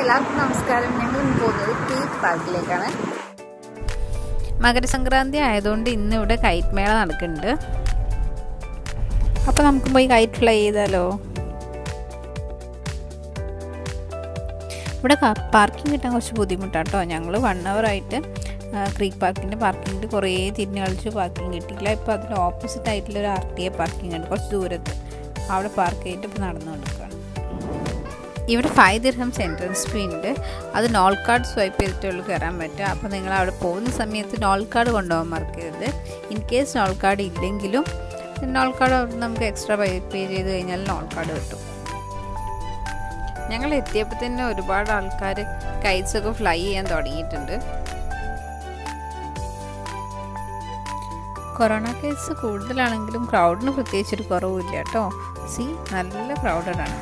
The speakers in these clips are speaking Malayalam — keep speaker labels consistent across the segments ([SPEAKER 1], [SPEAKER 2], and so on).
[SPEAKER 1] എല്ലാവർക്കും നമസ്കാരം ഞങ്ങൾ ഇന്ന് പോകുന്നത് ക്രീക്ക് പാർക്കിലേക്കാണ്
[SPEAKER 2] മകരസംക്രാന്തി ആയതുകൊണ്ട് ഇന്ന് ഇവിടെ കൈറ്റ് മേള നടക്കുന്നുണ്ട് അപ്പോൾ നമുക്ക് പോയി കൈറ്റ് ഫ്ലൈ ചെയ്താലോ ഇവിടെ പാർക്കിംഗ് കിട്ടാൻ കുറച്ച് ബുദ്ധിമുട്ടാട്ടോ ഞങ്ങൾ വൺ ആയിട്ട് ക്രീക്ക് പാർക്കിൻ്റെ പാർക്കിങ്ങിൽ കുറേ തിരിഞ്ഞ് കളിച്ച് പാർക്കിംഗ് കിട്ടിയില്ല ഇപ്പോൾ അതിന് ഓപ്പോസിറ്റ് ആയിട്ടുള്ള ഒരു ആർ ടി എ പാർക്കിംഗ് ഉണ്ട് കുറച്ച് ദൂരത്ത് അവിടെ പാർക്ക് ചെയ്തിട്ട് ഇപ്പോൾ നടന്നു കൊടുക്കുകയാണ് ഇവിടെ ഫൈവ് ദിർഹംസ് എൻട്രൻസ് ഫീ ഉണ്ട് അത് നോൾ കാർഡ് സ്വൈപ്പ് ചെയ്തിട്ടുള്ളൂ കയറാൻ പറ്റുക അപ്പോൾ നിങ്ങൾ അവിടെ പോകുന്ന സമയത്ത് നോൾ കാർഡ് കൊണ്ടുപോകാൻ മറക്കരുത് ഇൻ കേസ് നോൾ കാർഡ് ഇല്ലെങ്കിലും നോൾ കാർഡ് നമുക്ക് എക്സ്ട്രാ പേ പേ ചെയ്ത് കഴിഞ്ഞാൽ നോൾ കാർഡ് കിട്ടും ഞങ്ങൾ എത്തിയപ്പോൾ തന്നെ ഒരുപാട് ആൾക്കാർ കൈറ്റ്സ് ഒക്കെ ഫ്ലൈ ചെയ്യാൻ തുടങ്ങിയിട്ടുണ്ട് കൊറോണ കേസ് കൂടുതലാണെങ്കിലും ക്രൗഡിന് പ്രത്യേകിച്ചൊരു കുറവില്ല കേട്ടോ സി നല്ല ക്രൗഡഡ് ആണ്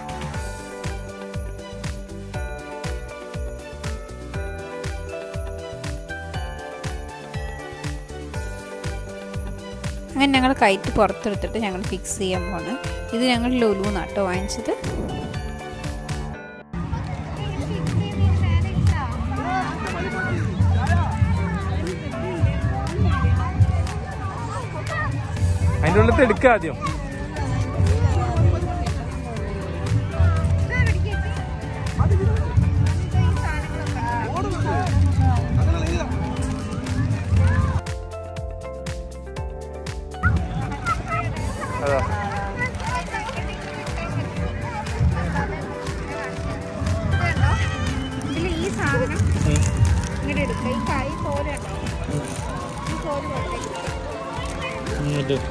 [SPEAKER 2] അങ്ങനെ ഞങ്ങൾ കയറ്റ് പുറത്തെടുത്തിട്ട് ഞങ്ങൾ ഫിക്സ് ചെയ്യാൻ പോണ് ഇത് ഞങ്ങൾ ലുലു നാട്ടോ വാങ്ങിച്ചത്
[SPEAKER 3] അതിന്റെ ഉള്ളിൽ എടുക്കുക ആദ്യം അതാ
[SPEAKER 1] ഇതിൽ ഈ സാധനം ഇങ്ങനെ എടുക്കുക ഈ കൈ പോലെ ഉണ്ടോ ഈ പോലെ
[SPEAKER 3] ഇങ്ങോട്ട്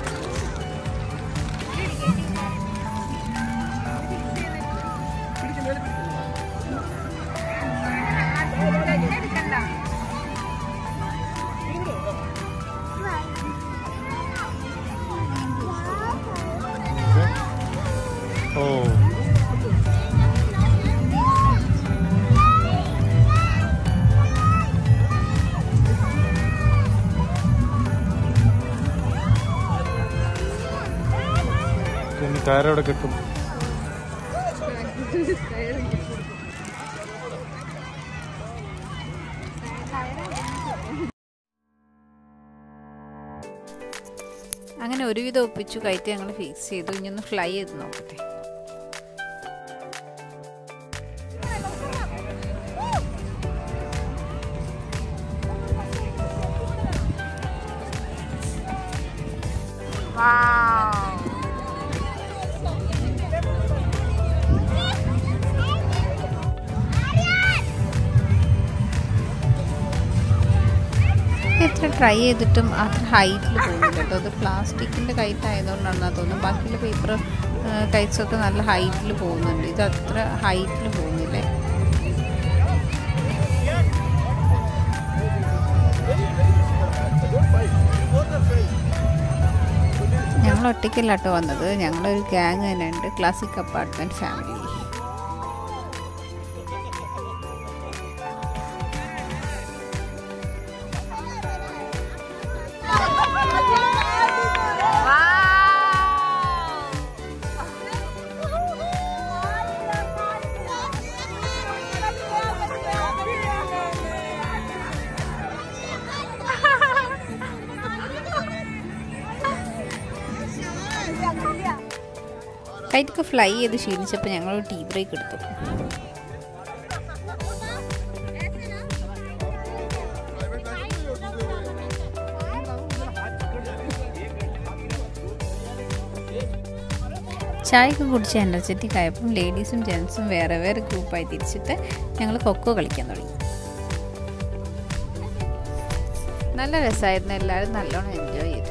[SPEAKER 1] എടുക്കണ്ട
[SPEAKER 3] ഓ പിന്നെ കയറവിടെ കിട്ടും
[SPEAKER 2] അങ്ങനെ ഒരുവിധം ഒപ്പിച്ചു കയറ്റി ഞങ്ങൾ ഫിക്സ് ചെയ്തു ഇനി ഒന്ന് ഫ്ലൈ ചെയ്ത് നോക്കട്ടെ എത്ര ട്രൈ ചെയ്തിട്ടും അത്ര ഹൈറ്റിൽ പോകുന്നില്ല കേട്ടോ അത് പ്ലാസ്റ്റിക്കിൻ്റെ കൈറ്റ് ആയതുകൊണ്ടാണെന്നാ തോന്നുന്നു ബാക്കിയുള്ള പേപ്പർ കൈറ്റ്സ് ഒക്കെ നല്ല ഹൈറ്റിൽ പോകുന്നുണ്ട് ഇത് അത്ര ഹൈറ്റിൽ പോകുന്നില്ലേ ഞങ്ങൾ ഒറ്റയ്ക്കല്ല കേട്ടോ വന്നത് ഞങ്ങളൊരു ഗ്യാങ് തന്നെ ഉണ്ട് ക്ലാസിക് അപ്പാർട്ട്മെൻറ്റ് ഫാമിലി കൈറ്റൊക്കെ ഫ്ലൈ ചെയ്ത് ക്ഷീണിച്ചപ്പോൾ ഞങ്ങൾ ടീ ബ്രേക്ക് എടുത്തു ചായയൊക്കെ കുടിച്ച് എനർജറ്റിക് ആയപ്പം ലേഡീസും ജെൻസും വേറെ വേറെ ഗ്രൂപ്പായി തിരിച്ചിട്ട് ഞങ്ങൾ കൊക്കോ കളിക്കാൻ തുടങ്ങി നല്ല രസമായിരുന്നു എല്ലാവരും നല്ലോണം എൻജോയ് ചെയ്തു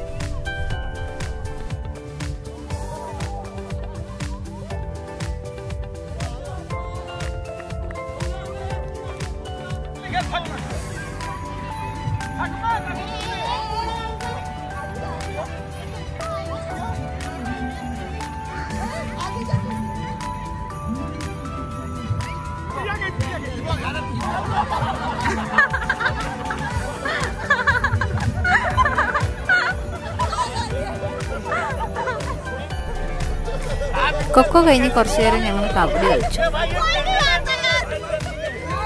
[SPEAKER 2] കൊക്കോ കഴിഞ്ഞ് കുറച്ചു നേരം ഞങ്ങൾ കബഡി കളിച്ചു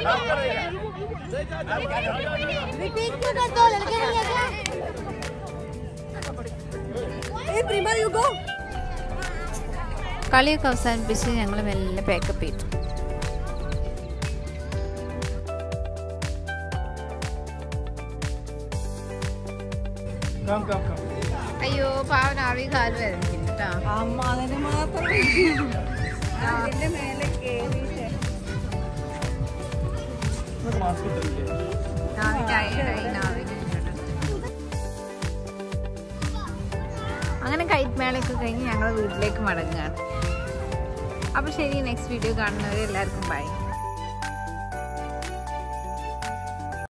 [SPEAKER 2] കളിയൊക്കെ അവസാനിപ്പിച്ച് ഞങ്ങൾ മെല്ലെ പാക്കപ്പ് ചെയ്തു
[SPEAKER 3] കം കം കം
[SPEAKER 2] അയ്യോ പാവൻ ആവി കാല് വരുന്നില്ല കേട്ടോ
[SPEAKER 1] അമ്മ അതിന് മാത്രം അതിന്റെ മേലെ കേറിയിട്ട്
[SPEAKER 3] മാസ്ക് ഇട്ടില്ലേ
[SPEAKER 2] നാവി ടയർഡായി നാവി അങ്ങനെ കൈറ്റ് മേളയൊക്കെ കഴിഞ്ഞ് ഞങ്ങൾ വീട്ടിലേക്ക് മടങ്ങുകയാണ് അപ്പോൾ ശരി നെക്സ്റ്റ് വീഡിയോ കാണുന്നവരെ എല്ലാവർക്കും ബൈ